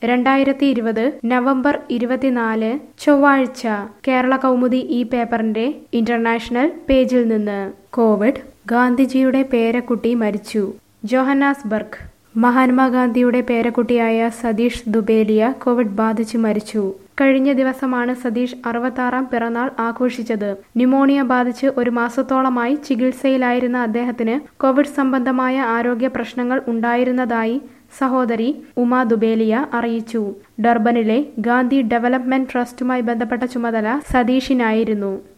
രണ്ടായിരത്തി ഇരുപത് നവംബർ ഇരുപത്തിനാല് ചൊവ്വാഴ്ച കേരള കൗമുദി ഈ പേപ്പറിന്റെ ഇന്റർനാഷണൽ പേജിൽ നിന്ന് കോവിഡ് ഗാന്ധിജിയുടെ പേരക്കുട്ടി മരിച്ചു ജോഹന്നാസ്ബർഗ് മഹാത്മാഗാന്ധിയുടെ പേരക്കുട്ടിയായ സതീഷ് ദുബേലിയ കോവിഡ് ബാധിച്ച് മരിച്ചു കഴിഞ്ഞ ദിവസമാണ് സതീഷ് അറുപത്താറാം പിറന്നാൾ ആഘോഷിച്ചത് ന്യൂമോണിയ ബാധിച്ച് ഒരു മാസത്തോളമായി ചികിത്സയിലായിരുന്ന അദ്ദേഹത്തിന് കോവിഡ് സംബന്ധമായ ആരോഗ്യ പ്രശ്നങ്ങൾ ഉണ്ടായിരുന്നതായി സഹോദരി ഉമ ദുബേലിയ അറിയിച്ചു ഡർബനിലെ ഗാന്ധി ഡെവലപ്മെന്റ് ട്രസ്റ്റുമായി ബന്ധപ്പെട്ട ചുമതല സതീഷിനായിരുന്നു